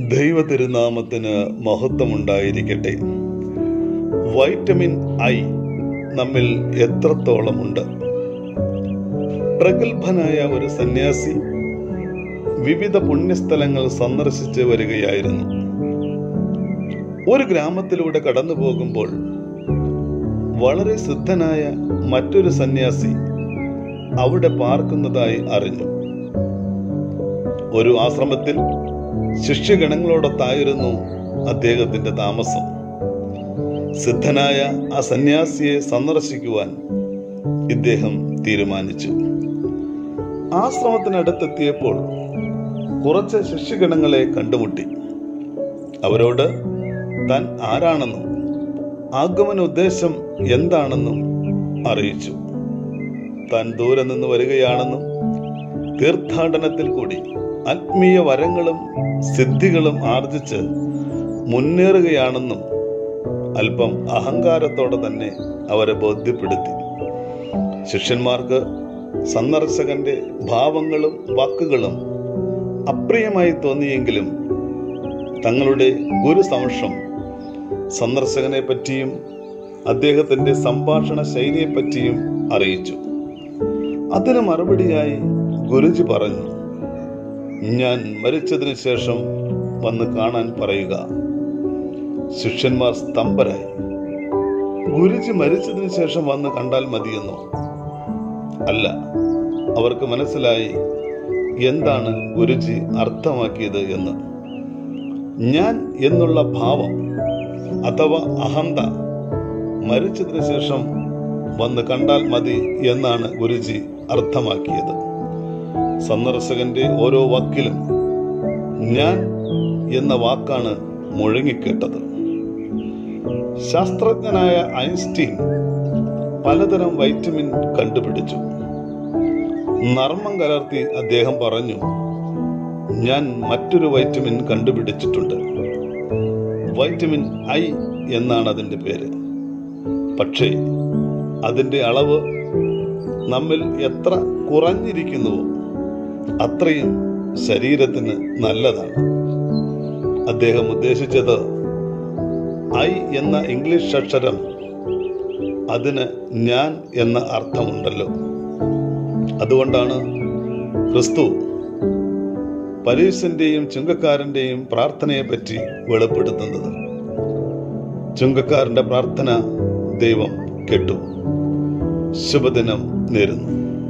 ദൈവ തിരുനാമത്തിന് മഹത്വമുണ്ടായിരിക്കട്ടെ vitamin I നമ്മിൽ എത്രത്തോളമുണ്ട് പ്രഗത്ഭനായ ഒരു സന്യാസി വിവിധ പുണ്യസ്ഥലങ്ങൾ സന്ദർശിച്ച് വരികയായിരുന്നു ഒരു ഗ്രാമത്തിലൂടെ കടന്നു പോകുമ്പോൾ വളരെ സിദ്ധനായ മറ്റൊരു സന്യാസി അവിടെ പാർക്കുന്നതായി അറിഞ്ഞു ഒരു ആശ്രമത്തിൽ ശിഷ്യഗണങ്ങളോടൊത്തായിരുന്നു അദ്ദേഹത്തിന്റെ താമസം സിദ്ധനായ ആ സന്യാസിയെ സന്ദർശിക്കുവാൻ ഇദ്ദേഹം തീരുമാനിച്ചു ആശ്രമത്തിനടുത്തെത്തിയപ്പോൾ കുറച്ച് ശിഷ്യഗണങ്ങളെ കണ്ടുമുട്ടി അവരോട് താൻ ആരാണെന്നും ആഗമന ഉദ്ദേശം എന്താണെന്നും അറിയിച്ചു താൻ ദൂരെ നിന്ന് വരികയാണെന്നും തീർത്ഥാടനത്തിൽ കൂടി ആത്മീയ വരങ്ങളും സിദ്ധികളും ആർജിച്ച് മുന്നേറുകയാണെന്നും അല്പം അഹങ്കാരത്തോടെ തന്നെ അവരെ ബോധ്യപ്പെടുത്തി ശിഷ്യന്മാർക്ക് സന്ദർശകന്റെ ഭാവങ്ങളും വാക്കുകളും അപ്രിയമായി തോന്നിയെങ്കിലും തങ്ങളുടെ ഗുരുസംശം സന്ദർശകനെ പറ്റിയും അദ്ദേഹത്തിന്റെ സംഭാഷണ ശൈലിയെ പറ്റിയും അറിയിച്ചു അതിന് മറുപടിയായി ഗുരുജി പറഞ്ഞു ഞാൻ മരിച്ചതിന് ശേഷം വന്ന് കാണാൻ പറയുക ശിഷ്യന്മാർ സ്തംഭരായി ഗുരുജി മരിച്ചതിന് ശേഷം വന്ന് കണ്ടാൽ മതിയെന്നോ അല്ല അവർക്ക് മനസ്സിലായി എന്താണ് ഗുരുജി അർത്ഥമാക്കിയത് എന്ന് ഞാൻ എന്നുള്ള ഭാവം അഥവാ അഹന്ത മരിച്ചതിന് ശേഷം വന്ന് കണ്ടാൽ മതി എന്നാണ് ഗുരുജി അർത്ഥമാക്കിയത് സന്ദർശകന്റെ ഓരോ വാക്കിലും ഞാൻ എന്ന വാക്കാണ് മുഴങ്ങിക്കേട്ടത് ശാസ്ത്രജ്ഞനായ ഐൻസ്റ്റീൻ പലതരം വൈറ്റമിൻ കണ്ടുപിടിച്ചു നർമ്മം കലർത്തി അദ്ദേഹം പറഞ്ഞു ഞാൻ മറ്റൊരു വൈറ്റമിൻ കണ്ടുപിടിച്ചിട്ടുണ്ട് വൈറ്റമിൻ ഐ എന്നാണ് അതിൻ്റെ പേര് പക്ഷേ അതിൻ്റെ അളവ് നമ്മിൽ എത്ര കുറഞ്ഞിരിക്കുന്നുവോ അത്രയും ശരീരത്തിന് നല്ലതാണ് അദ്ദേഹം ഉദ്ദേശിച്ചത് ഐ എന്ന ഇംഗ്ലീഷ് അക്ഷരം അതിന് ഞാൻ എന്ന അർത്ഥമുണ്ടല്ലോ അതുകൊണ്ടാണ് ക്രിസ്തു പരീശന്റെയും ചുങ്കക്കാരന്റെയും പ്രാർത്ഥനയെ പറ്റി വെളിപ്പെടുത്തുന്നത് ചുങ്കക്കാരന്റെ പ്രാർത്ഥന ദൈവം കേട്ടു ശുഭദിനം നേരുന്നു